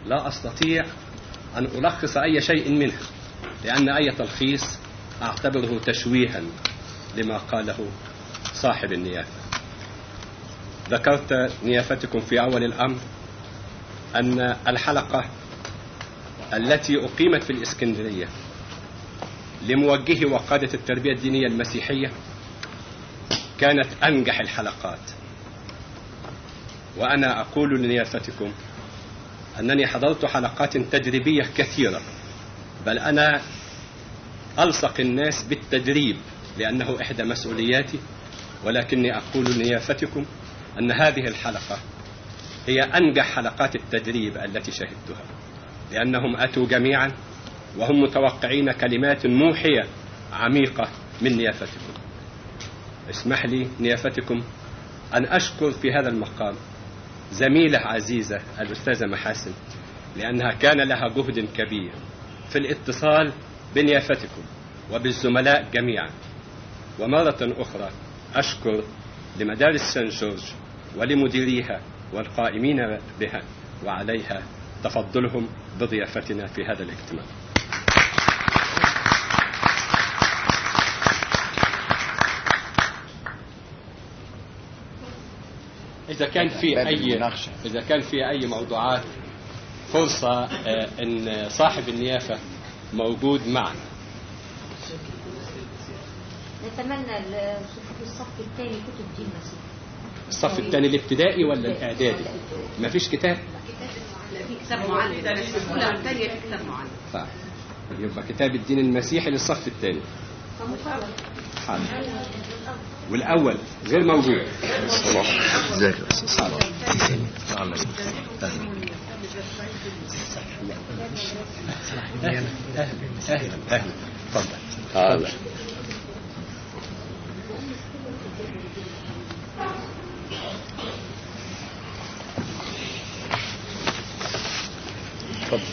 لا أستطيع أن ألخص أي شيء منها لأن أي تلخيص أعتبره تشويها لما قاله صاحب النيافة ذكرت نيافتكم في أول الأمر أن الحلقة التي أقيمت في الإسكندرية لموجهي وقادة التربية الدينية المسيحية كانت أنجح الحلقات وأنا أقول لنيافتكم أنني حضرت حلقات تدريبية كثيرة بل أنا ألصق الناس بالتدريب لأنه إحدى مسؤولياتي ولكني أقول لنيافتكم أن هذه الحلقة هي أنجح حلقات التدريب التي شهدتها لأنهم أتوا جميعا وهم متوقعين كلمات موحية عميقة من نيافتكم اسمح لي نيافتكم أن أشكر في هذا المقام زميلة عزيزة الأستاذة محاسن لأنها كان لها جهد كبير في الاتصال بنيافتكم وبالزملاء جميعا ومرة أخرى أشكر لمدارس سان جورج ولمديريها والقائمين بها وعليها تفضلهم بضيافتنا في هذا الاجتماع إذا كان في أي إذا كان في أي موضوعات فرصة إن صاحب النيافة موجود معنا نتمنى في الصف الثاني كتب دين مسيح الصف الثاني الابتدائي ولا الإعدادي؟ ما فيش كتاب؟ في كتاب معلم ده الاولى والثانيه في كتاب معلم طيب يبقى كتاب الدين المسيحي للصف الثاني حاضر والأول غير موجود ازيك يا استاذ تعال أهلا أهلا أهلا أهلا تفضل تعال تفضل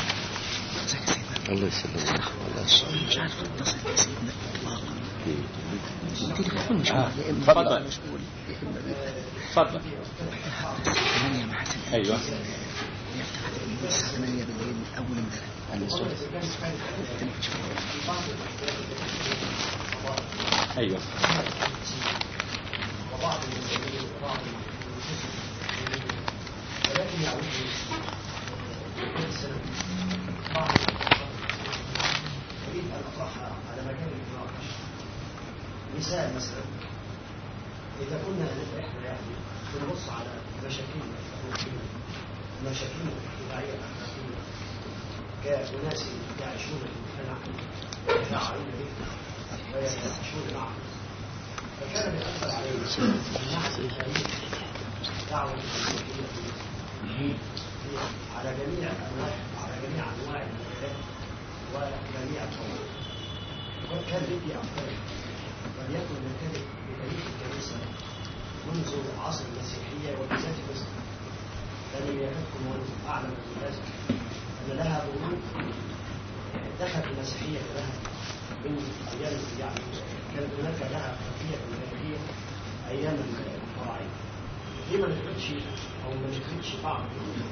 الله يسلمك الله يسلمك مش عارف اتصل بسيدنا اطلاقا التليفون مش آه، مشغول اتفضل. مشغول تفضل ثمانية مع حسن أيوه يفتح من الساعة 8 بالليل من أول امبارح التليفون شغال. أيوه على مكان النقاش مثال مثلا اذا كنا احنا يعني بنبص على مشاكلنا الروحيه مشاكلنا الاجتماعيه الاخلاقيه كاناس يعيشون في المجتمع يتفاعلون به ويتعايشون معه فكان بيأثر علينا من ناحيه التاريخ دعوه المسيحيه على جميع انواع على جميع انواع الحياه وجميع الطوائف وكان بدي أفكار وليكن ننتبه بتاريخ الكنيسة منذ عصر المسيحية وبالذات مصر لأن يكادكم وأنتم أعلم من هذا أن لها بنود دخلت المسيحية لها من أيام يعني كانت هناك لها خلفية تاريخية أيام الفراعنة ليه ما نفقدش أو ما نفقدش بعض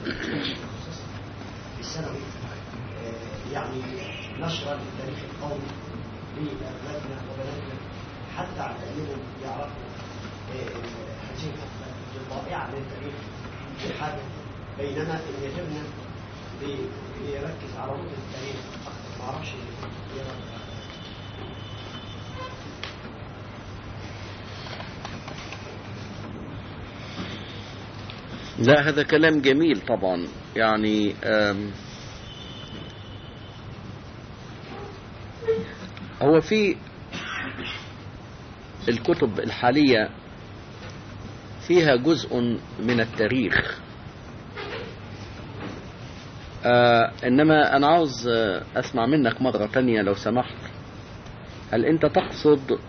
في الثانوي آه، يعني نشرا للتاريخ القومي لأولادنا وبناتنا حتى علمهم يعرفوا آه، هذه الرائعة من التاريخ في حاجة بينما إن يجبنا بي- بيركز على نقطة التاريخ أكثر ما أعرفش إيه رأيك؟ لا هذا كلام جميل طبعا يعني آم، هو في الكتب الحالية فيها جزء من التاريخ آه إنما أنا عاوز آه، أسمع منك مرة تانية لو سمحت هل أنت تقصد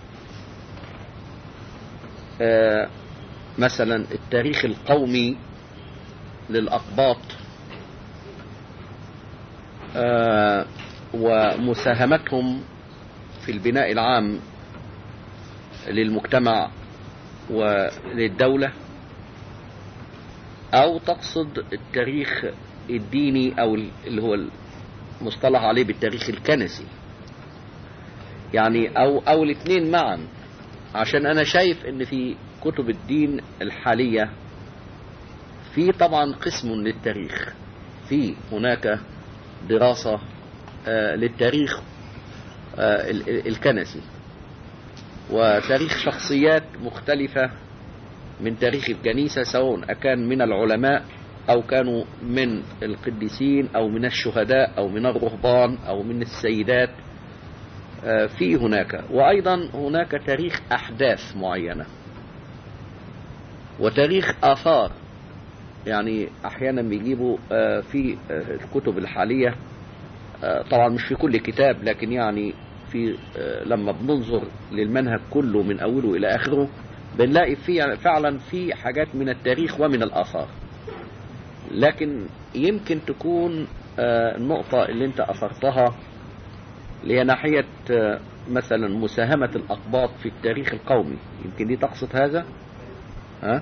آه مثلا التاريخ القومي للأقباط آه، ومساهمتهم في البناء العام للمجتمع وللدولة أو تقصد التاريخ الديني او ال- اللي هو المصطلح عليه بالتاريخ الكنسي يعني او او الاثنين معا عشان انا شايف ان في كتب الدين الحاليه في طبعا قسم للتاريخ في هناك دراسه آه، للتاريخ آه، ال- ال- الكنسي وتاريخ شخصيات مختلفة من تاريخ الكنيسة سواء كان من العلماء أو كانوا من القديسين أو من الشهداء أو من الرهبان أو من السيدات آه، في هناك وأيضا هناك تاريخ أحداث معينة وتاريخ آثار يعني أحيانا بيجيبوا آه، في آه، الكتب الحالية آه، طبعا مش في كل كتاب لكن يعني في آه، لما بننظر للمنهج كله من أوله إلى آخره بنلاقي في فعلا في حاجات من التاريخ ومن الآثار لكن يمكن تكون آه، النقطة اللي انت أثرتها اللي هي ناحية آه، مثلا مساهمة الأقباط في التاريخ القومي يمكن دي تقصد هذا ها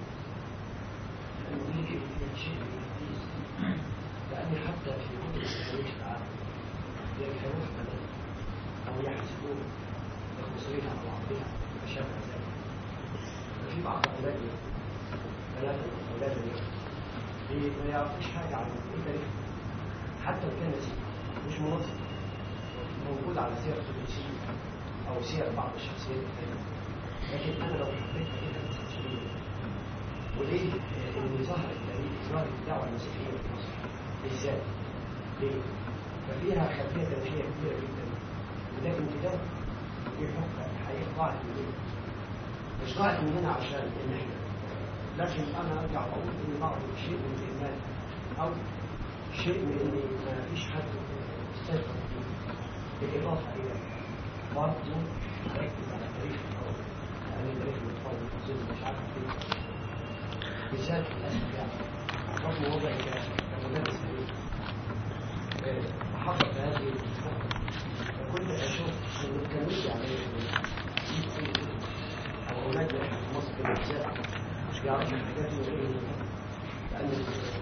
يجي في شيء جديد لأن حتى في كتب التاريخ العام يجهلون مثلا أو يحسبون المصريين على بعضها أشبه ذلك وفي بعض أولادنا ثلاثة من أولادنا بي- ما يعرفوش حاجة عن التاريخ حتى الكنسي مش موثق موجود على سير القديسين أو سير بعض الشخصيات الثانية لكن أنا لو حبيت أجيبها تسجيلية وليه ان ظهر التاريخ ظهر الدعوه المسيحيه في مصر بالذات ليه؟ ففيها خلفيه تاريخيه كبيره جدا ولكن كده في حكم الحقيقه ضاعت مننا مش ضاعت مننا عشان ان احنا لكن انا ارجع واقول ان بعض شيء من الايمان او شيء من ان ما فيش حد استيقظ فيه بالاضافه الى برضه ركز على تاريخ القوم لان تاريخ القوم مش عارف ليه بالذات للأسف يعني رغم وضعي كمدرس تاريخ آه، حصل هذه الفترة فكنت أشوف إن التلميذ يعني يجيب أي كتب أو أولادنا إحنا في مصر بالذات مش بيعرفوا الحاجات اللي غير لأن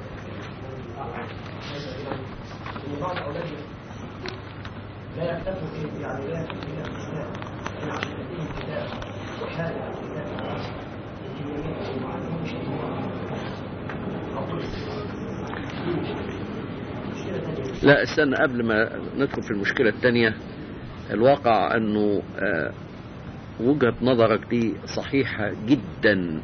إن بعض أولادنا لا يكتفوا به يعني لا يكتفوا به الإسلام لأن عشان يديهم كتاب وحالة عن كتاب الناس يمكن يمين وما عندهمش لا استنى قبل ما ندخل في المشكلة الثانية الواقع انه آه، وجهة نظرك دي صحيحة جدا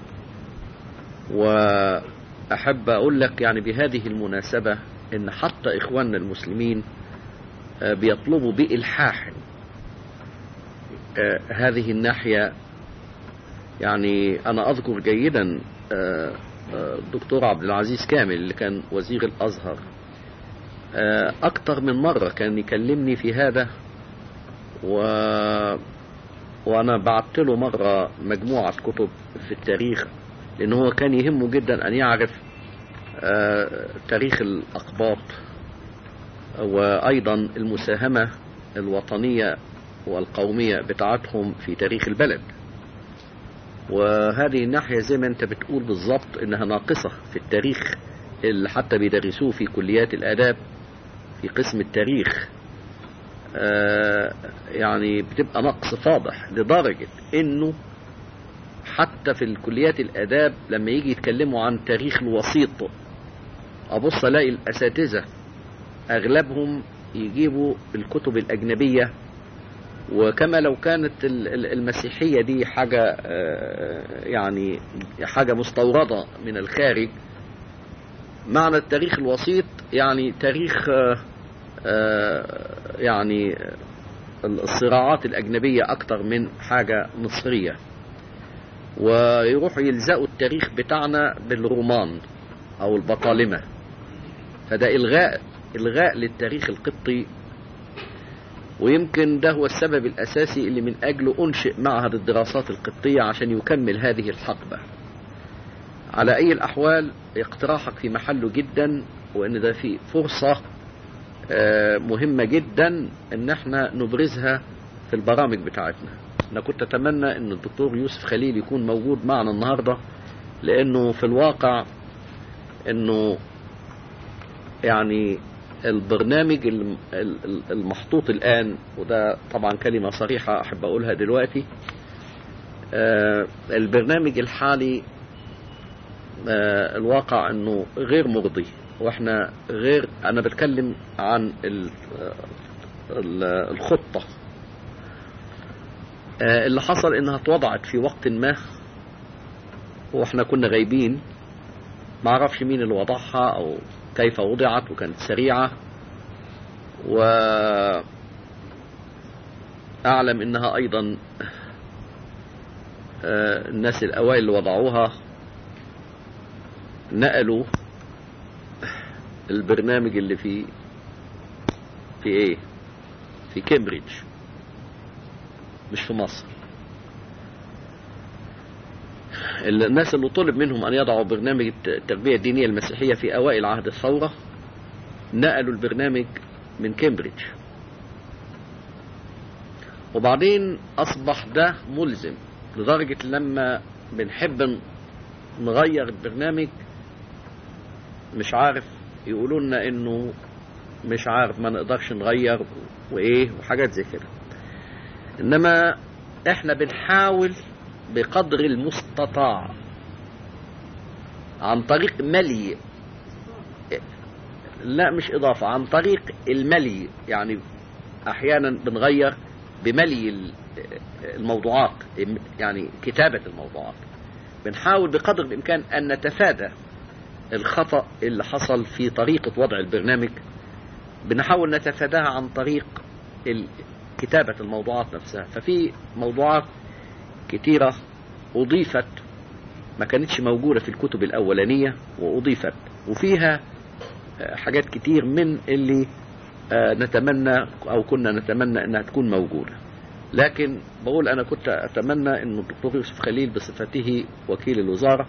واحب اقول لك يعني بهذه المناسبة ان حتى اخواننا المسلمين آه، بيطلبوا بإلحاح آه، هذه الناحية يعني انا اذكر جيدا آه، آه، الدكتور عبد العزيز كامل اللي كان وزير الازهر آه، أكتر من مرة كان يكلمني في هذا و... وأنا بعت له مرة مجموعة كتب في التاريخ لأن هو كان يهمه جدا أن يعرف آه، تاريخ الأقباط وأيضا المساهمة الوطنية والقومية بتاعتهم في تاريخ البلد وهذه الناحية زي ما أنت بتقول بالظبط إنها ناقصة في التاريخ اللي حتى بيدرسوه في كليات الآداب في قسم التاريخ آه، يعني بتبقى نقص فاضح لدرجة انه حتى في الكليات الاداب لما يجي يتكلموا عن تاريخ الوسيط ابص الاقي الاساتذة اغلبهم يجيبوا الكتب الاجنبية وكما لو كانت ال- ال- المسيحية دي حاجة آه، يعني حاجة مستوردة من الخارج معنى التاريخ الوسيط يعني تاريخ آه، آه، يعني الصراعات الأجنبية أكتر من حاجة مصرية ويروحوا يلزقوا التاريخ بتاعنا بالرومان أو البطالمة فده إلغاء إلغاء للتاريخ القبطي ويمكن ده هو السبب الأساسي اللي من أجله أنشئ معهد الدراسات القبطية عشان يكمل هذه الحقبة على أي الأحوال اقتراحك في محله جدا وإن ده في فرصة آه، مهمة جدا إن احنا نبرزها في البرامج بتاعتنا أنا كنت أتمنى إن الدكتور يوسف خليل يكون موجود معنا النهاردة لأنه في الواقع إنه يعني البرنامج الم- ال- ال- المحطوط الآن وده طبعا كلمة صريحة أحب أقولها دلوقتي آه، البرنامج الحالي آه، الواقع أنه غير مرضي وإحنا غير أنا بتكلم عن ال- ال- الخطة آه، اللي حصل انها اتوضعت في وقت ما واحنا كنا غايبين ما اعرفش مين اللي وضعها او كيف وضعت وكانت سريعة و اعلم انها ايضا آه، الناس الاوائل اللي وضعوها نقلوا البرنامج اللي في في ايه في كامبريدج مش في مصر الناس اللي طلب منهم أن يضعوا برنامج التربية الدينية المسيحية في أوائل عهد الثورة نقلوا البرنامج من كامبريدج وبعدين أصبح ده ملزم لدرجة لما بنحب نغير البرنامج مش عارف يقولوا لنا انه مش عارف ما نقدرش نغير وايه وحاجات زي كده انما احنا بنحاول بقدر المستطاع عن طريق ملي لا مش اضافه عن طريق الملي يعني احيانا بنغير بملي ال- الموضوعات يعني كتابه الموضوعات بنحاول بقدر الامكان ان نتفادى الخطا اللي حصل في طريقه وضع البرنامج بنحاول نتفاداها عن طريق ال- كتابة الموضوعات نفسها ففي موضوعات كتيرة أضيفت ما كانتش موجودة في الكتب الأولانية وأضيفت وفيها آه، حاجات كتير من اللي آه، نتمنى أو كنا نتمنى أنها تكون موجودة لكن بقول أنا كنت أتمنى أن الدكتور يوسف خليل بصفته وكيل الوزارة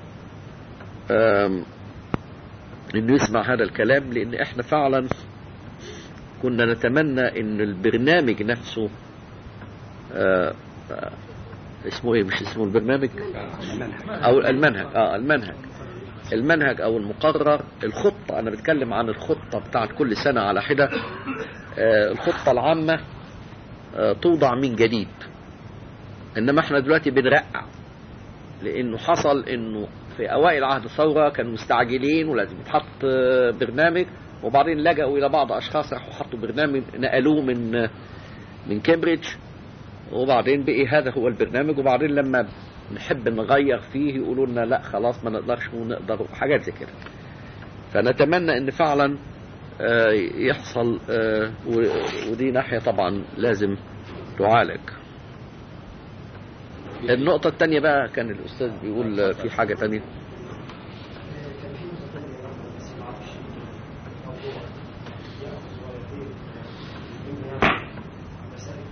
آم، انه يسمع هذا الكلام لان احنا فعلا كنا نتمنى ان البرنامج نفسه آه، آه، اسمه ايه مش اسمه البرنامج او المنهج اه المنهج المنهج او المقرر الخطة انا بتكلم عن الخطة بتاعت كل سنة على حدة آه، الخطة العامة آه، توضع من جديد انما احنا دلوقتي بنرقع لانه حصل انه في اوائل عهد الثوره كانوا مستعجلين ولازم يتحط آه، برنامج وبعدين لجأوا الى بعض اشخاص راحوا حطوا برنامج نقلوه من آه، من كامبريدج وبعدين بقي هذا هو البرنامج وبعدين لما نحب نغير فيه يقولوا لنا لا خلاص ما نقدرش ونقدر حاجات زي كده فنتمنى ان فعلا آه، يحصل آه، و- ودي ناحيه طبعا لازم تعالج النقطة التانية بقى كان الأستاذ بيقول في حاجة تانية كان في نقطة تانية بس ما اعرفش موضوع ياخذ صغيرين منها مسألة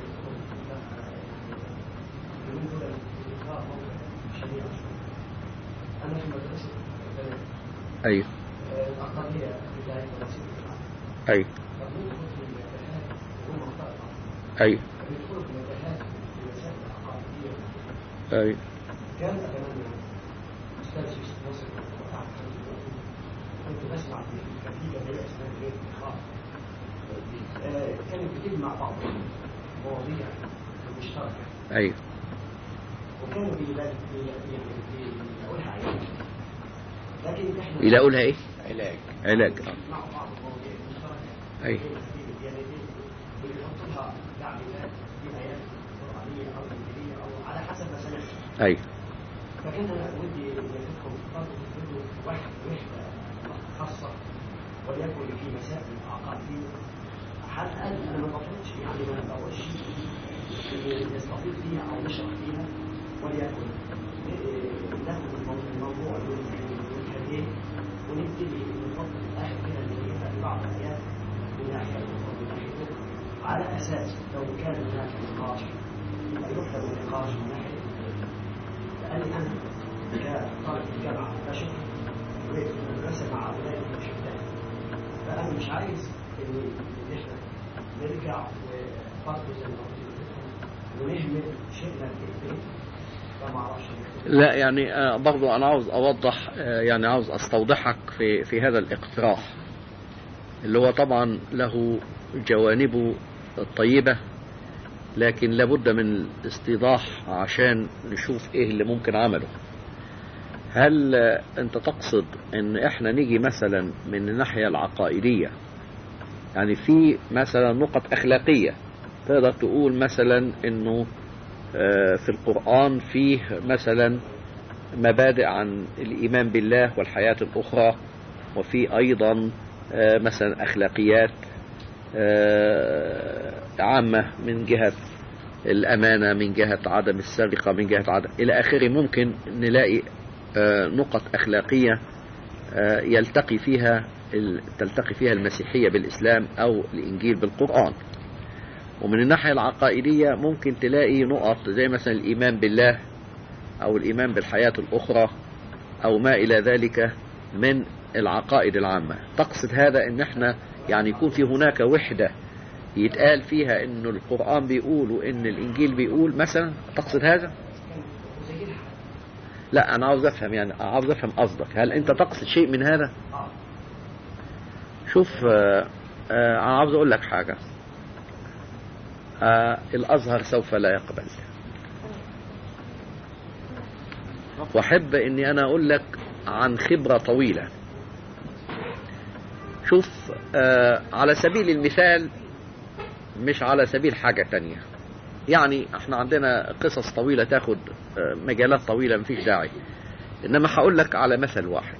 بالنسبة للإلقاء موقع شريعة أنا في مدرسة البلد أيوه الأقلية بداية دراسة أيوه فبندخل في المتاهات وهم منطقة أيوه فبندخل في المتاهات في مسائل العقائدية أيوه كان أتمنى أستاذ يوسف ناصر وقع كنت بسمع في كان في جمعية اسمها جمعية الإخاء آه، كانت بتجمع بعض مواضيع مشتركة أيوه وكانوا بيلاقي بيقولها عيال لكن احنا يلاقوا لها إيه؟ علاج علاج آه. مع بعض المواضيع المشتركة أيوه يعني بيحطوا لها تعليمات في آيات قرآنية أو إنجيلية أو على حسب مسألتها أيوه فكان انا ودي نفسكم برضه تدوا واحد وحده خاصه وليكن في مسائل العقائديه حتى انا ما بطلبش يعني ما بقولش نستفيد فيها او نشرح فيها وليكن إيه، ناخد الموضوع- الموضوع من الحديث ونبتدي نحط في الاخر كده نجيبها في بعض الايات من ناحيه اخرى من ناحيه اخرى على اساس لو كان هناك نقاش يبقى يحسب النقاش من ناحيه لأني أنا كطالب في الجامعة بشوف وليت في المدرسة مع أولاد الشباب فأنا مش عايز إن إن إحنا نرجع وبرضه زي ما قلت لكم ونهمل شيء من البيت فما اعرفش لا يعني آه، برضو أنا عاوز أوضح آه، يعني عاوز أستوضحك في في هذا الاقتراح اللي هو طبعا له جوانبه الطيبة لكن لابد من الاستيضاح عشان نشوف ايه اللي ممكن عمله هل آه، انت تقصد ان احنا نيجي مثلا من الناحية العقائدية يعني في مثلا نقط اخلاقية تقدر تقول مثلا انه آه، في القرآن فيه مثلا مبادئ عن الإيمان بالله والحياة الأخرى وفي أيضا آه، مثلا أخلاقيات آه، عامة من جهة الأمانة من جهة عدم السرقة من جهة عدم إلى آخره ممكن نلاقي آه، نقط أخلاقية آه، يلتقي فيها ال- تلتقي فيها المسيحية بالإسلام أو الإنجيل بالقرآن ومن الناحية العقائدية ممكن تلاقي نقط زي مثلا الإيمان بالله أو الإيمان بالحياة الأخرى أو ما إلى ذلك من العقائد العامة تقصد هذا أن احنا يعني يكون في هناك وحدة يتقال فيها أن القرآن بيقول وأن الإنجيل بيقول مثلا تقصد هذا لا أنا عاوز أفهم يعني عاوز أفهم قصدك هل أنت تقصد شيء من هذا شوف آه، آه، أنا عاوز أقول لك حاجة آه، الأزهر سوف لا يقبل وأحب أني أنا أقول لك عن خبرة طويلة شوف آه، على سبيل المثال مش على سبيل حاجة تانية يعني احنا عندنا قصص طويلة تاخد آه، مجالات طويلة مفيش داعي انما هقول لك على مثل واحد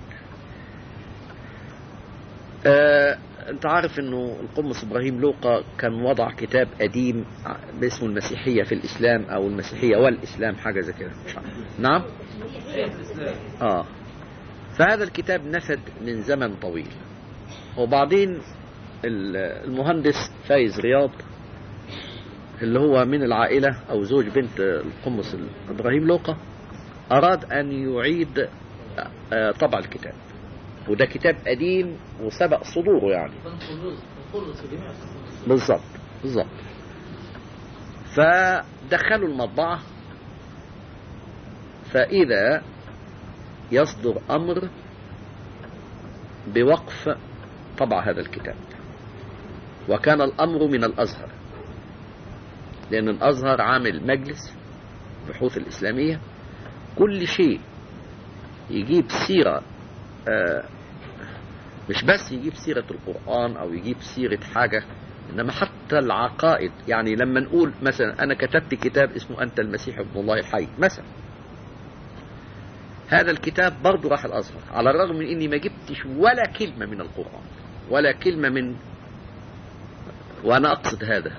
آه، انت عارف انه القمص ابراهيم لوقا كان وضع كتاب قديم باسمه المسيحية في الاسلام او المسيحية والاسلام حاجة زي كده مش عارف. نعم اه فهذا الكتاب نفد من زمن طويل وبعدين ال- المهندس فايز رياض اللي هو من العائلة أو زوج بنت القمص إبراهيم لوقا أراد أن يعيد آه، طبع الكتاب وده كتاب قديم وسبق صدوره يعني بالظبط بالظبط فدخلوا المطبعة فإذا يصدر أمر بوقف طبع هذا الكتاب وكان الأمر من الأزهر لأن الأزهر عامل مجلس بحوث الإسلامية كل شيء يجيب سيرة آه، مش بس يجيب سيرة القرآن أو يجيب سيرة حاجة إنما حتى العقائد يعني لما نقول مثلا أنا كتبت كتاب اسمه أنت المسيح ابن الله الحي مثلا هذا الكتاب برضه راح الأزهر على الرغم من إني ما جبتش ولا كلمة من القرآن ولا كلمة من وأنا أقصد هذا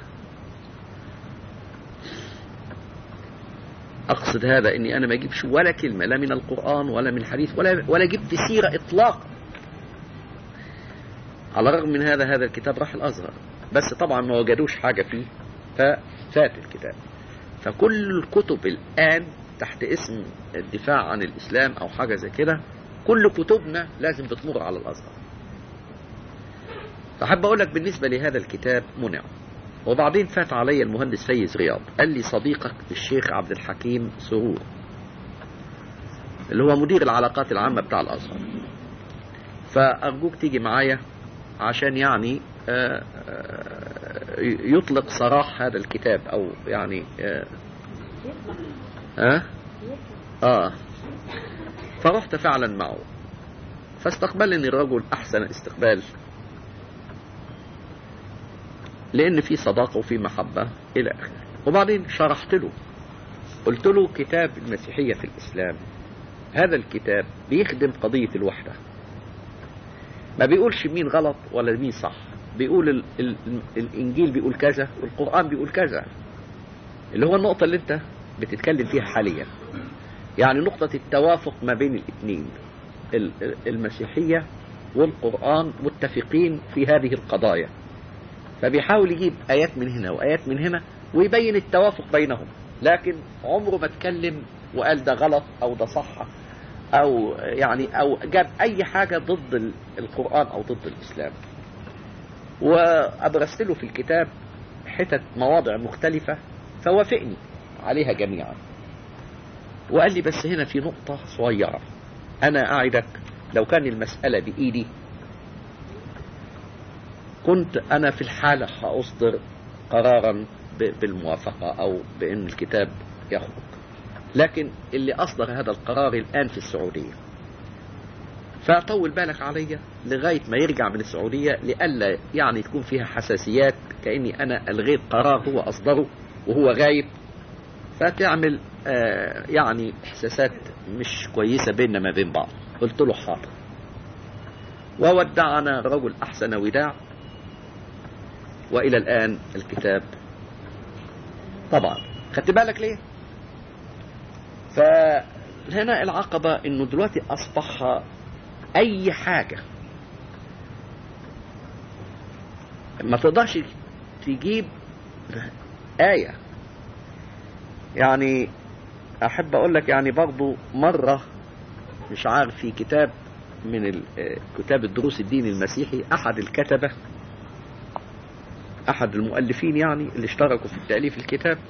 أقصد هذا إني أنا ما أجيبش ولا كلمة لا من القرآن ولا من الحديث ولا ولا جبت سيرة إطلاقا على الرغم من هذا هذا الكتاب راح الأزهر بس طبعا ما وجدوش حاجة فيه ففات الكتاب فكل الكتب الآن تحت اسم الدفاع عن الإسلام أو حاجة زي كده كل كتبنا لازم بتمر على الأزهر فحب أقول لك بالنسبة لهذا الكتاب منع وبعدين فات علي المهندس فايز رياض قال لي صديقك الشيخ عبد الحكيم سرور اللي هو مدير العلاقات العامة بتاع الأزهر فأرجوك تيجي معايا عشان يعني آه، آه، يطلق سراح هذا الكتاب أو يعني آه آه, آه فرحت فعلا معه فاستقبلني الرجل أحسن استقبال لأن في صداقة وفي محبة إلى آخره وبعدين شرحت له قلت له كتاب المسيحية في الإسلام هذا الكتاب بيخدم قضية الوحدة ما بيقولش مين غلط ولا مين صح بيقول ال ال الإنجيل بيقول كذا والقرآن بيقول كذا اللي هو النقطة اللي أنت بتتكلم فيها حاليا يعني نقطة التوافق ما بين الاثنين ال- المسيحية والقرآن متفقين في هذه القضايا فبيحاول يجيب آيات من هنا وآيات من هنا ويبين التوافق بينهم لكن عمره ما اتكلم وقال ده غلط أو ده صح أو يعني أو جاب أي حاجة ضد ال- القرآن أو ضد الإسلام وأبرزت له في الكتاب حتت مواضع مختلفة فوافقني عليها جميعا وقال لي بس هنا في نقطة صغيرة أنا أعدك لو كان المسألة بإيدي كنت أنا في الحالة هأصدر قرارا ب- بالموافقة أو بأن الكتاب يخرج لكن اللي أصدر هذا القرار الآن في السعودية فطول بالك عليا لغاية ما يرجع من السعودية لئلا يعني تكون فيها حساسيات كأني أنا ألغيت قرار هو أصدره وهو غايب فتعمل آه يعني إحساسات مش كويسة بيننا ما بين بعض قلت له حاضر وودعنا رجل أحسن وداع وإلى الآن الكتاب طبعا خدت بالك ليه فهنا العقبة انه دلوقتي اصبح اي حاجة ما تقدرش تجيب آية يعني احب اقول لك يعني برضو مرة مش عارف في كتاب من ال- آه، كتاب الدروس الدين المسيحي احد الكتبة احد المؤلفين يعني اللي اشتركوا في تأليف الكتاب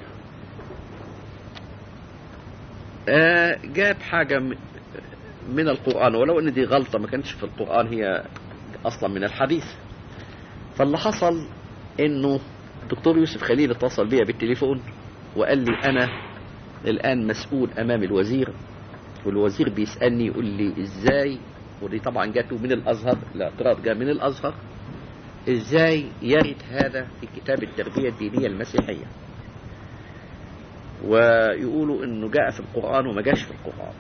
آه، جاب حاجة م- من القرآن ولو ان دي غلطة ما كانتش في القرآن هي اصلا من الحديث فاللي حصل انه الدكتور يوسف خليل اتصل بيا بالتليفون وقال لي انا الان مسؤول امام الوزير والوزير بيسألني يقول لي ازاي ودي طبعا جاته من الازهر الاعتراض جاء من الازهر ازاي يرد هذا في كتاب التربية الدينية المسيحية ويقولوا انه جاء في القرآن وما جاش في القرآن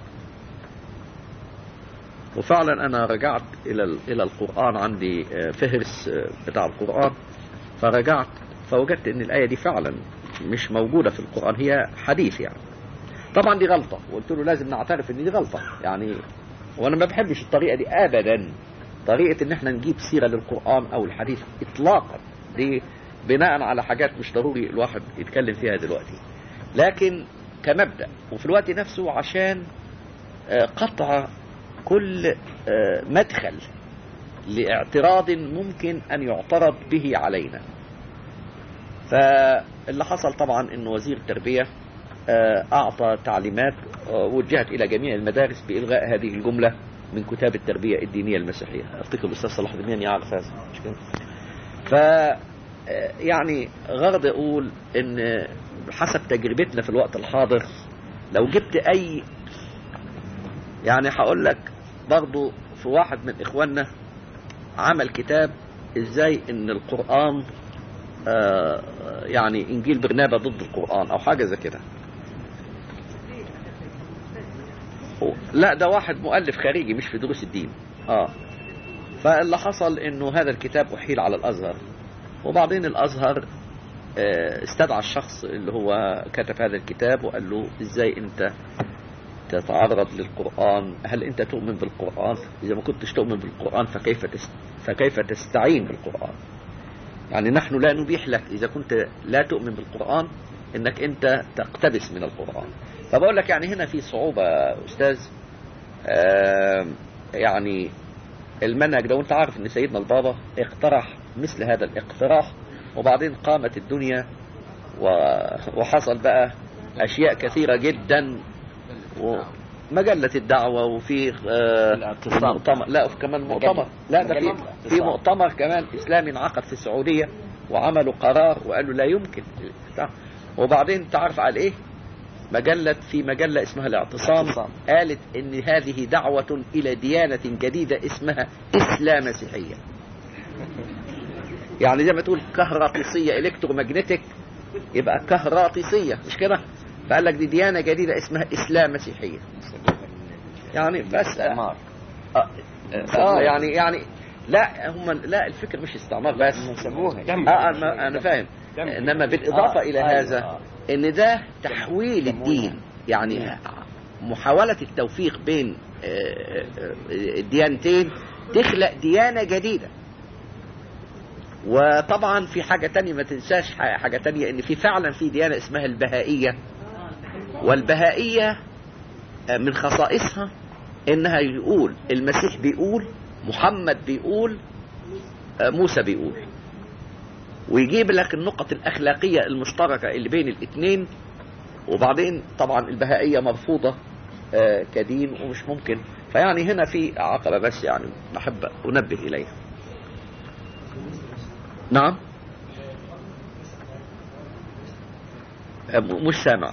وفعلا انا رجعت الى ال- الى القرآن عندي آه، فهرس آه، بتاع القرآن فرجعت فوجدت ان الآية دي فعلا مش موجودة في القرآن هي حديث يعني طبعا دي غلطة وقلت له لازم نعترف ان دي غلطة يعني وانا ما بحبش الطريقة دي ابدا طريقة ان احنا نجيب سيرة للقرآن او الحديث اطلاقا دي بناء على حاجات مش ضروري الواحد يتكلم فيها دلوقتي لكن كمبدأ وفي الوقت نفسه عشان آه، قطع كل آه، مدخل لاعتراض ممكن أن يعترض به علينا فاللي حصل طبعا أن وزير التربية آه، أعطى تعليمات آه، وجهت إلى جميع المدارس بإلغاء هذه الجملة من كتاب التربية الدينية المسيحية أفتكر الأستاذ صلاح الدين يعرف هذا مش كده ف آه، يعني غرض أقول أن حسب تجربتنا في الوقت الحاضر لو جبت أي يعني هقول لك برضو في واحد من إخواننا عمل كتاب إزاي إن القرآن آه، يعني إنجيل برنابا ضد القرآن أو حاجة زي كده لا ده واحد مؤلف خارجي مش في دروس الدين اه فاللي حصل انه هذا الكتاب احيل على الازهر وبعدين الازهر آه، استدعى الشخص اللي هو كتب هذا الكتاب وقال له ازاي انت تتعرض للقرآن هل انت تؤمن بالقرآن اذا ما كنتش تؤمن بالقرآن فكيف تست... فكيف تستعين بالقرآن يعني نحن لا نبيح لك اذا كنت لا تؤمن بالقرآن انك انت تقتبس من القرآن فبقول لك يعني هنا في صعوبة يا استاذ آه يعني المنهج ده وانت عارف ان سيدنا البابا اقترح مثل هذا الاقتراح وبعدين قامت الدنيا و- وحصل بقى اشياء كثيرة جدا ومجلة الدعوة وفي آه، الاعتصام. مؤتمر لا وفي كمان مؤتمر لا ده في مجلة في الاعتصام. مؤتمر كمان اسلامي انعقد في السعودية وعملوا قرار وقالوا لا يمكن بتاع. وبعدين تعرف على ايه مجلة في مجلة اسمها الاعتصام الاعتصام. قالت ان هذه دعوة الى ديانة جديدة اسمها اسلام مسيحية يعني زي ما تقول كهراطيسية الكترومagnetic يبقى كهراطيسية مش كده فقال لك دي ديانة جديدة اسمها اسلام مسيحية يعني بس استعمار اه, آه يعني يعني لا هم لا الفكر مش استعمار بس يسموها اه انا انا فاهم انما بالاضافه آه، الى أيوة، هذا آه. ان ده تحويل الدين يعني محاوله التوفيق بين آه، آه، الديانتين تخلق ديانه جديده وطبعا في حاجه تانية ما تنساش ح- حاجه تانية ان في فعلا في ديانه اسمها البهائيه والبهائيه آه، من خصائصها انها يقول المسيح بيقول محمد بيقول آه، موسى بيقول ويجيب لك النقط الأخلاقية المشتركة اللي بين الاثنين وبعدين طبعا البهائية مرفوضة آه، كدين ومش ممكن فيعني هنا في عقبة بس يعني نحب أنبه إليها نعم آه، م- مش سامع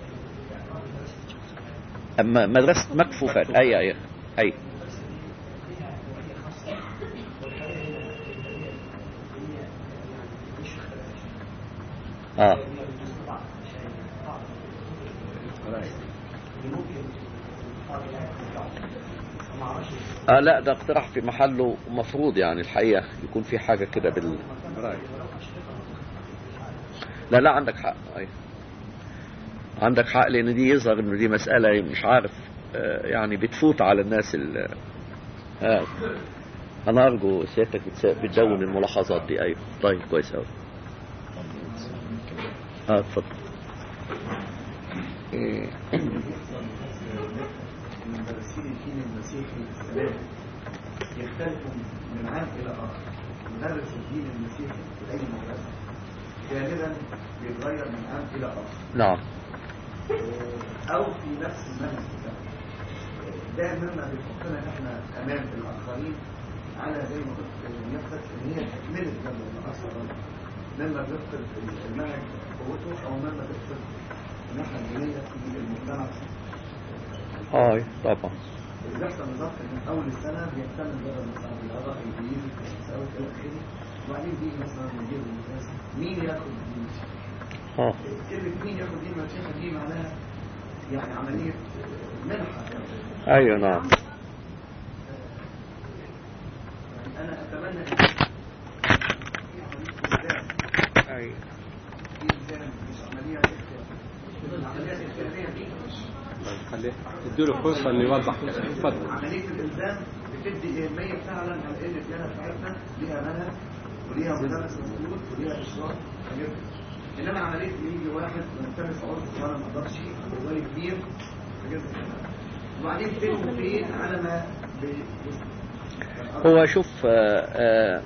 أما مدرسة مكفوفات أي أي أي آه آه لا ده اقتراح في محله مفروض يعني الحقيقة يكون في حاجة كده بال لا لا عندك حق أي. عندك حق لأن دي يظهر إنه دي مسألة مش عارف آه، يعني بتفوت على الناس ال آه. أنا أرجو سيادتك بتس- بتدون الملاحظات دي أيوه طيب كويس أوي اه اتفضل إيه، المدرسين الدين المسيحي السلام يختلفوا من عام الى اخر مدرس الدين المسيحي في اي مدرسه غالبا بيتغير من عام الى اخر نعم او في نفس المنهج بتاعه ده مما بيحطنا احنا امام الاخرين على زي ما قلت نفسك ان هي تكمله جنب الاخر مما بيفقد المنهج قوته او مما بيفقد الناحيه الدينيه في المجتمع اه طبعا اللي بيحصل بالظبط ان من اول السنه بيهتم بدل مثلا بالرياضه الانجليزي الفرنساوي الى اخره وبعدين بيجي مثلا مدير المدرسه مين ياخد دين اه كلمه مين ياخد دين المسيحي دي معناها يعني عمليه منحه ايوه نعم انا اتمنى ان في عمليه التزام ايوه في التزام مش عمليه اختيار العمليه الاختياريه دي خليه اديله فرصه انه يوضح كده اتفضل عمليه الالزام بتدي اهميه فعلا على ان الديانه بتاعتنا ليها منهج وليها مدرس مسؤول وليها اشراف وغيره. انما عمليه ان يجي واحد ملتمس عرض وانا ما اقدرش وولي كبير حاجات زي كده. وبعدين فين وفين على ما بي- هو شوف آه، آه،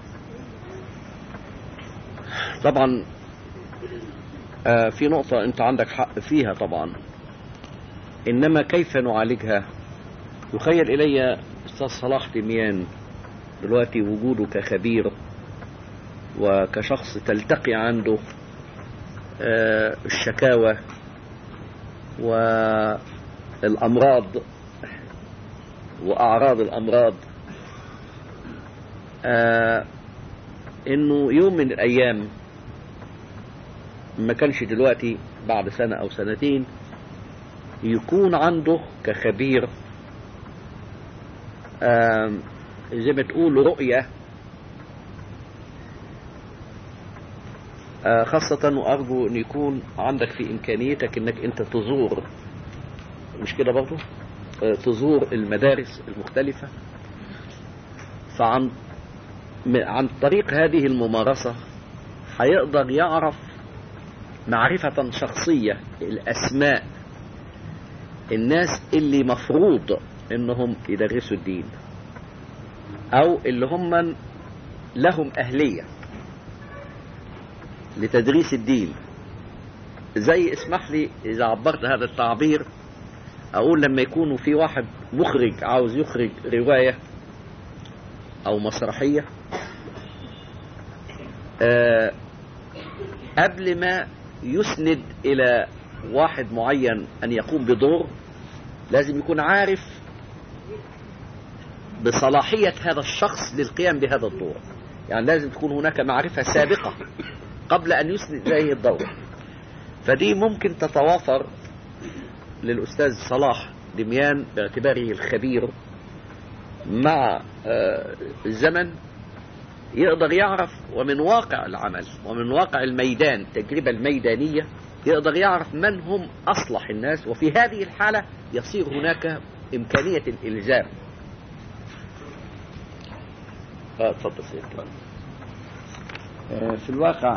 طبعا آه، في نقطة أنت عندك حق فيها طبعا إنما كيف نعالجها يخيل إلي أستاذ صلاح دميان دلوقتي وجوده كخبير وكشخص تلتقي عنده آه، الشكاوى والأمراض وأعراض الأمراض آه انه يوم من الايام ما كانش دلوقتي بعد سنة او سنتين يكون عنده كخبير آه زي ما تقول رؤية آه خاصة وأرجو أن يكون عندك في إمكانيتك أنك أنت تزور مش كده برضو آه تزور المدارس المختلفة فعن م- عن طريق هذه الممارسة هيقدر يعرف معرفة شخصية الأسماء الناس اللي مفروض انهم يدرسوا الدين او اللي هم لهم اهلية لتدريس الدين زي اسمح لي اذا عبرت هذا التعبير اقول لما يكونوا في واحد مخرج عاوز يخرج رواية او مسرحية آه، قبل ما يسند الى واحد معين ان يقوم بدور لازم يكون عارف بصلاحية هذا الشخص للقيام بهذا الدور يعني لازم تكون هناك معرفة سابقة قبل أن يسند إليه الدور فدي ممكن تتوافر للأستاذ صلاح دميان باعتباره الخبير مع آه، الزمن يقدر يعرف ومن واقع العمل ومن واقع الميدان التجربة الميدانية يقدر يعرف من هم أصلح الناس وفي هذه الحالة يصير هناك إمكانية الإلزام آه، اتفضل سيدي آه، في الواقع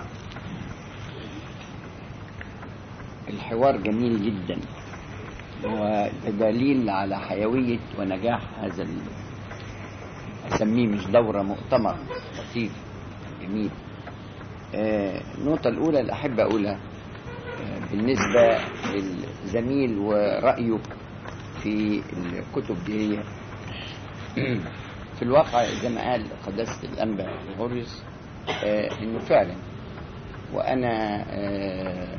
الحوار جميل جدا ودليل على حيوية ونجاح هذا ال... أسميه مش دورة مؤتمر لطيف جميل آه، النقطة الأولى اللي أحب أقولها آه، بالنسبة للزميل ورأيه في الكتب دي في الواقع زي ما قال قداسة الأنبا غوريوس آه إنه فعلا وأنا آه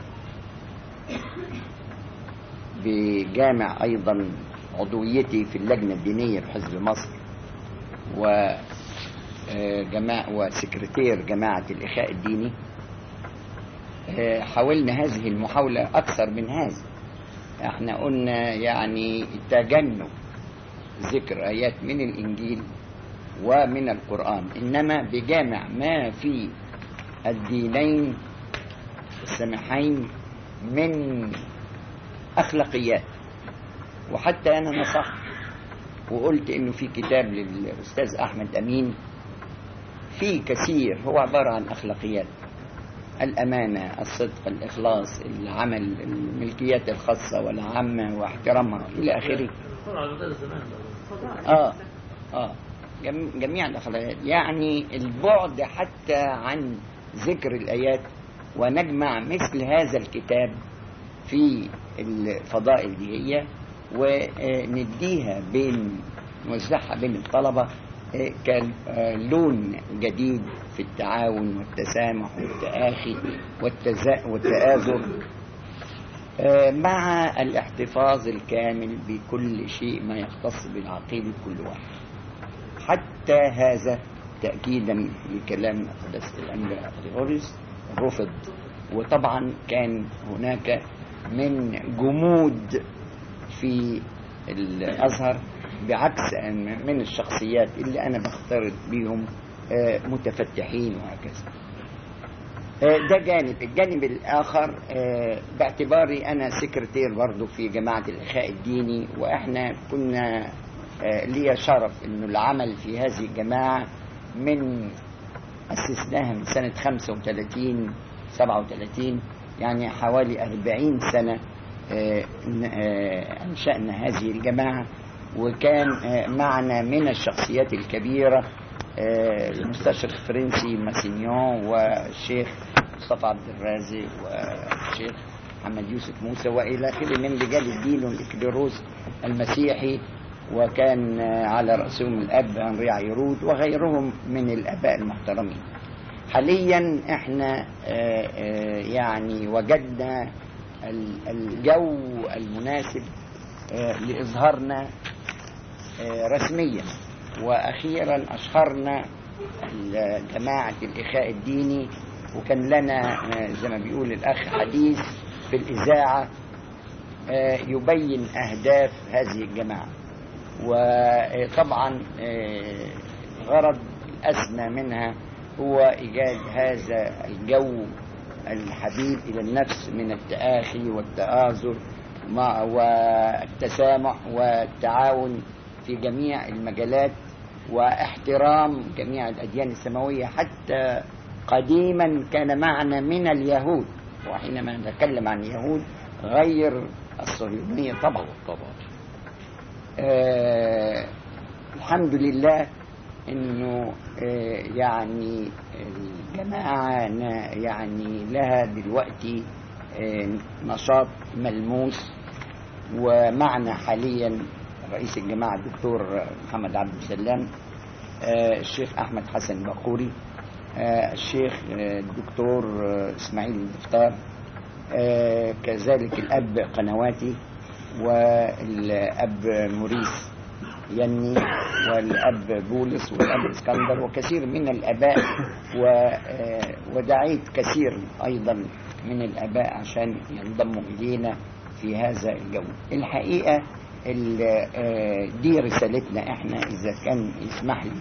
بجامع أيضا عضويتي في اللجنة الدينية في حزب مصر و جماعة وسكرتير جماعة الإخاء الديني آه، حاولنا هذه المحاولة أكثر من هذا احنا قلنا يعني تجنب ذكر آيات من الإنجيل ومن القرآن إنما بجامع ما في الدينين السمحين من أخلاقيات وحتى أنا نصحت وقلت إنه في كتاب للأستاذ أحمد أمين في كثير هو عبارة عن أخلاقيات الأمانة الصدق الإخلاص العمل الملكيات الخاصة والعامة واحترامها إلى آخره آه آه جم- جميع الأخلاقيات يعني البعد حتى عن ذكر الآيات ونجمع مثل هذا الكتاب في الفضائل دي هي ونديها بين نوزعها بين الطلبة آه، كلون جديد في التعاون والتسامح والتآخي والتزا- والتآزر آه، مع الاحتفاظ الكامل بكل شيء ما يختص بالعقيدة كل واحد حتى هذا تأكيدا لكلام قداسة الأنبياء غريغوريوس رفض وطبعا كان هناك من جمود في الأزهر بعكس أن من الشخصيات اللي أنا بختلط بيهم آه، متفتحين وهكذا آه، ده جانب الجانب الآخر آه، باعتباري أنا سكرتير برضو في جماعة الإخاء الديني وإحنا كنا آه، ليا شرف إنه العمل في هذه الجماعة من أسسناها من سنة 35 37 يعني حوالي 40 سنة آه، ن- آه، أنشأنا هذه الجماعة وكان آه، معنا من الشخصيات الكبيرة آه، المستشرق الفرنسي ماسينيون والشيخ مصطفى عبد الرازق والشيخ محمد يوسف موسى والى اخره من رجال الدين والاكليروس المسيحي وكان آه، على راسهم الاب هنري عيرود وغيرهم من الاباء المحترمين. حاليا احنا آه، آه، يعني وجدنا ال- الجو المناسب آه، لإظهارنا آه، رسميا وأخيرا أشهرنا ال- جماعة الإخاء الديني وكان لنا آه، زي ما بيقول الأخ حديث في الإذاعة آه، يبين أهداف هذه الجماعة وطبعا آه، غرض الأسمى منها هو إيجاد هذا الجو الحبيب إلى النفس من التآخي والتآزر مع والتسامح والتعاون في جميع المجالات واحترام جميع الأديان السماوية حتى قديما كان معنا من اليهود وحينما نتكلم عن اليهود غير الصهيونية طبعا طبعا آه الحمد لله انه آه يعني الجماعة نا- يعني لها دلوقتي آه نشاط ملموس ومعنا حاليا رئيس الجماعة الدكتور محمد عبد السلام آه الشيخ أحمد حسن بقوري آه الشيخ آه، الدكتور آه، إسماعيل الدفتار آه كذلك الأب قنواتي والأب موريس يني والأب بولس والأب اسكندر وكثير من الآباء و- آه، ودعيت كثير أيضا من الآباء عشان ينضموا إلينا في هذا الجو الحقيقة ال- آه، دي رسالتنا احنا إذا كان يسمح لي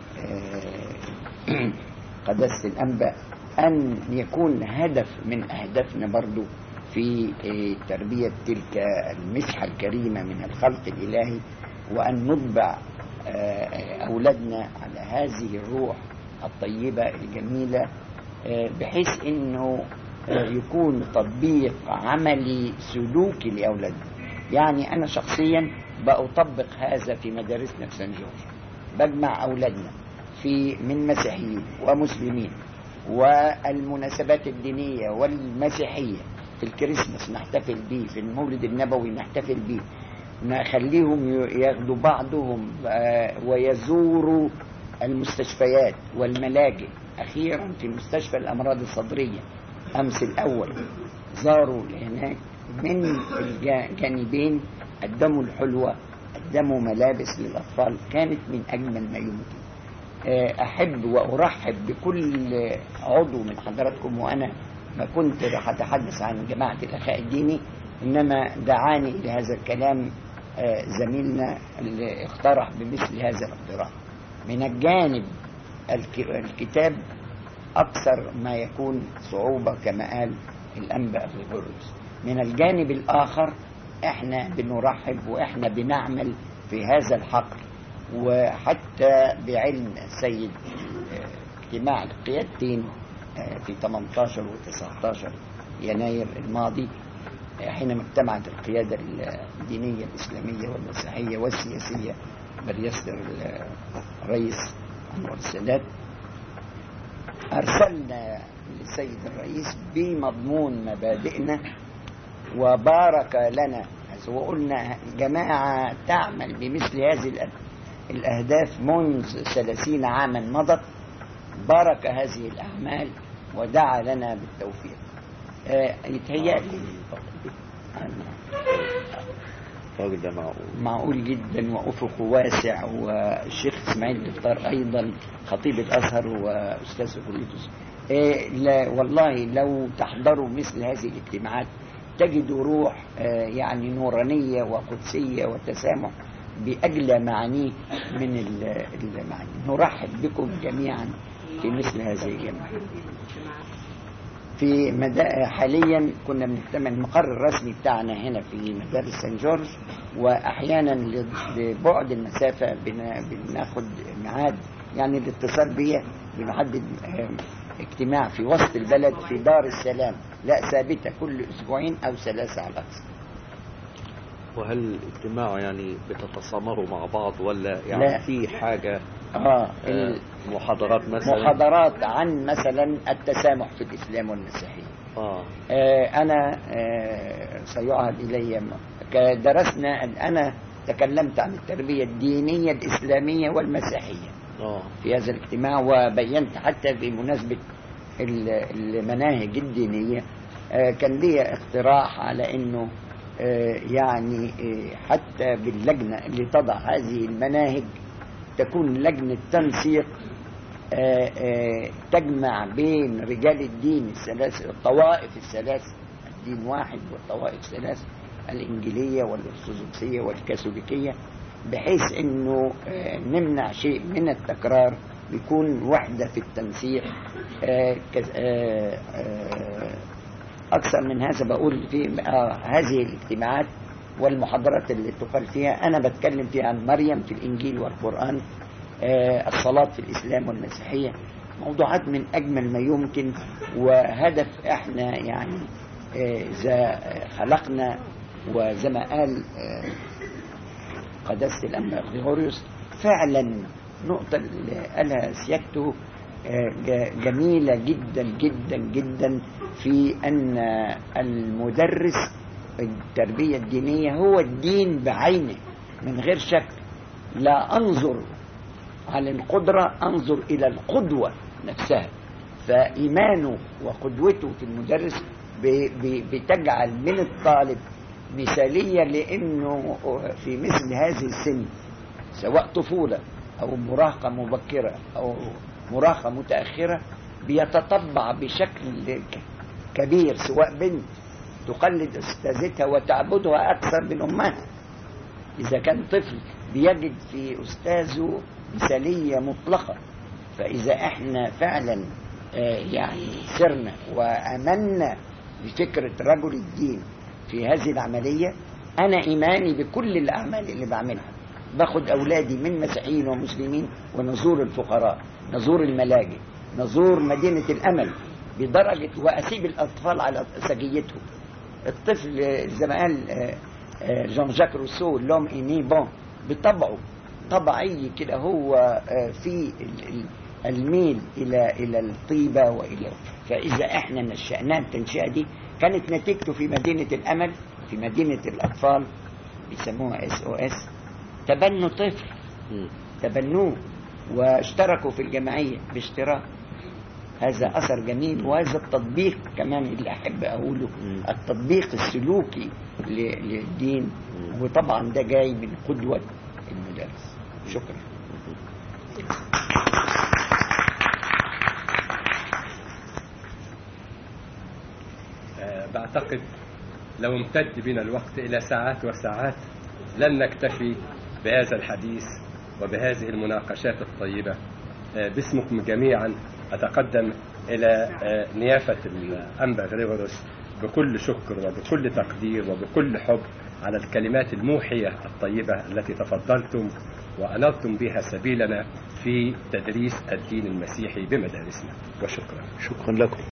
آه، قداسة الأنباء أن يكون هدف من أهدافنا برضو في آه، تربية تلك المسحة الكريمة من الخلق الإلهي وأن نطبع آه، أولادنا على هذه الروح الطيبة الجميلة آه، بحيث أنه آه، يكون تطبيق عملي سلوكي لأولادنا يعني أنا شخصيا بأطبق هذا في مدارسنا في سان جورج بجمع أولادنا في من مسيحيين ومسلمين والمناسبات الدينية والمسيحية في الكريسماس نحتفل بيه في المولد النبوي نحتفل بيه نخليهم ي- ياخدوا بعضهم آه، ويزوروا المستشفيات والملاجئ أخيرا في مستشفى الأمراض الصدرية أمس الأول زاروا هناك من الجانبين قدموا الحلوى قدموا ملابس للأطفال كانت من أجمل ما يمكن آه، أحب وأرحب بكل عضو من حضراتكم وأنا ما كنت راح أتحدث عن جماعة الأخاء الديني إنما دعاني لهذا الكلام آه، زميلنا اللي اقترح بمثل هذا الاقتراح من الجانب الك- الكتاب أكثر ما يكون صعوبة كما قال الأنبا غريغوريوس من الجانب الآخر احنا بنرحب واحنا بنعمل في هذا الحقل وحتى بعلم السيد آه، اجتماع القيادتين آه، في 18 و 19 يناير الماضي آه، حينما اجتمعت القيادة الدينية الإسلامية والمسيحية والسياسية برئاسة ال- الرئيس أنور السادات أرسلنا للسيد الرئيس بمضمون مبادئنا وبارك لنا وقلنا جماعة تعمل بمثل هذه الأ- الأهداف منذ ثلاثين عاما مضت بارك هذه الأعمال ودعا لنا بالتوفيق آه، يتهيألي الراجل ده معقول معقول جدا وأفقه واسع والشيخ إسماعيل دكتور أيضا خطيب الأزهر وأستاذ في كلية الأزهر. إيه لا والله لو تحضروا مثل هذه الاجتماعات تجدوا روح آه، يعني نورانية وقدسية وتسامح بأجلى معانيه من ال- المعاني نرحب بكم جميعا في مثل هذه الجماعات في مدا... حاليا كنا بنجتمع المقر الرسمي بتاعنا هنا في مدارس سان جورج واحيانا ل- لبعد المسافه بنا... بناخد ميعاد يعني الاتصال بيا بنحدد آه، اجتماع في وسط البلد في دار السلام لا ثابته كل اسبوعين او ثلاثه على الاقصى وهل اجتماع يعني بتتصامروا مع بعض ولا يعني لا. في حاجة اه آه، ال- محاضرات مثلا محاضرات عن مثلا التسامح في الاسلام والمسيحيه اه آه، أنا آه، سيعهد إلي م- ك- درسنا أنا تكلمت عن التربية الدينية الإسلامية والمسيحية اه في هذا الاجتماع وبينت حتى بمناسبة ال- المناهج الدينية آه، كان لي اقتراح على أنه آه، يعني آه، حتى باللجنة اللي تضع هذه المناهج تكون لجنة تنسيق آه، آه، تجمع بين رجال الدين الثلاث الطوائف الثلاث الدين واحد والطوائف الثلاث الإنجيلية والأرثوذكسية والكاثوليكية بحيث انه آه، نمنع شيء من التكرار يكون وحدة في التنسيق آه، كز- آه، آه، أكثر من هذا بقول في آه، هذه الاجتماعات والمحاضرات اللي تقال فيها أنا بتكلم فيها عن مريم في الإنجيل والقرآن آه، الصلاة في الإسلام والمسيحية موضوعات من أجمل ما يمكن وهدف إحنا يعني آه، إذا خلقنا وزي ما قال آه، قداسة الأنبا غريغوريوس فعلا نقطة اللي قالها سيادته آه، ج- جميلة جدا جدا جدا في أن المدرس التربية الدينية هو الدين بعينه من غير شك لا أنظر على القدرة أنظر إلى القدوة نفسها فإيمانه وقدوته في المدرس ب- ب- بتجعل من الطالب مثالية لأنه في مثل هذه السن سواء طفولة أو مراهقة مبكرة أو مراهقة متأخرة بيتطبع بشكل ك- كبير سواء بنت تقلد أستاذتها وتعبدها أكثر من أمها إذا كان طفل بيجد في أستاذه مثالية مطلقة فإذا إحنا فعلا آه، يعني سرنا وأمنا بفكرة رجل الدين في هذه العملية أنا إيماني بكل الأعمال اللي بعملها باخد أولادي من مسيحيين ومسلمين ونزور الفقراء نزور الملاجئ نزور مدينة الأمل بدرجة وأسيب الأطفال على سجيتهم الطفل آه، زي ما قال آه، آه، جان جاك روسو لوم إني بون بطبعه طبيعي كده هو آه، في ال- ال- الميل إلى إلى الطيبة وإلى فإذا إحنا نشأناه التنشئة دي كانت نتيجته في مدينة الأمل في مدينة الأطفال بيسموها اس او اس تبنوا طفل مم. تبنوه واشتركوا في الجمعية باشتراك هذا أثر جميل وهذا التطبيق كمان اللي أحب أقوله مم. التطبيق السلوكي ل- للدين مم. وطبعا ده جاي من قدوة المدرس شكرا آه، بعتقد لو امتد بنا الوقت إلى ساعات وساعات لن نكتفي بهذا الحديث وبهذه المناقشات الطيبة آه، باسمكم جميعا أتقدم إلى آه، نيافة الأنبا غريغورس بكل شكر وبكل تقدير وبكل حب على الكلمات الموحية الطيبة التي تفضلتم وأنرتم بها سبيلنا في تدريس الدين المسيحي بمدارسنا وشكرا شكرا لكم